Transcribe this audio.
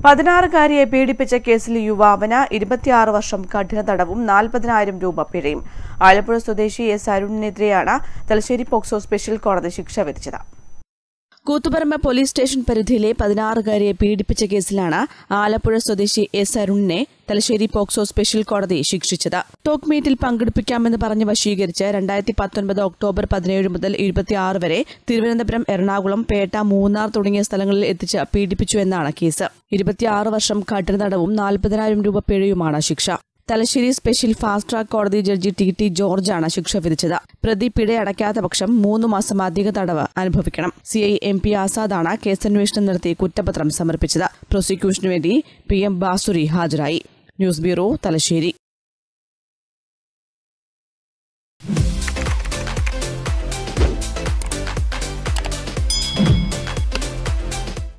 പതിനാറുകാരിയെ പീഡിപ്പിച്ച കേസിൽ യുവാവിന് ഇരുപത്തിയാറ് വർഷം കഠിന തടവും നാൽപ്പതിനായിരം രൂപ പിഴയും ആലപ്പുഴ സ്വദേശി എസ് അരുണിനെതിരെയാണ് തലശ്ശേരി പോക്സോ സ്പെഷ്യൽ കോടതി ശിക്ഷ വിധിച്ചത് കൂത്തുപറമ്പ് പോലീസ് സ്റ്റേഷൻ പരിധിയിലെ പതിനാറുകാരിയെ പീഡിപ്പിച്ച കേസിലാണ് ആലപ്പുഴ സ്വദേശി എസ് അരുണിനെ തലശ്ശേരി പോക്സോ സ്പെഷ്യൽ കോടതി ശിക്ഷിച്ചത് ടോക്ക് മീറ്റിൽ പങ്കെടുപ്പിക്കാമെന്ന് പറഞ്ഞ് വശീകരിച്ച് രണ്ടായിരത്തി പത്തൊൻപത് ഒക്ടോബർ പതിനേഴ് മുതൽ ഇരുപത്തിയാറ് വരെ തിരുവനന്തപുരം എറണാകുളം പേട്ട മൂന്നാർ തുടങ്ങിയ സ്ഥലങ്ങളിൽ എത്തിച്ച് പീഡിപ്പിച്ചു എന്നാണ് കേസ് ഇരുപത്തിയാറ് വർഷം കഠിന തടവും നാൽപ്പതിനായിരം രൂപ പിഴയുമാണ് ശിക്ഷ തലശ്ശേരി സ്പെഷ്യൽ ഫാസ്റ്റ് ട്രാക്ക് കോടതി ജഡ്ജി ടി ടി ജോർജാണ് ശിക്ഷ വിധിച്ചത് പ്രതി പിഴ അടയ്ക്കാത്ത പക്ഷം മൂന്ന് മാസം അധിക തടവ് അനുഭവിക്കണം സി ഐ എം പി ആസാദാണ് കേസന്വേഷണം നടത്തി കുറ്റപത്രം സമർപ്പിച്ചത് പ്രോസിക്യൂഷനു വേണ്ടി പി എം ബാസുരി ഹാജരായി ന്യൂസ് ബ്യൂറോ തലശ്ശേരി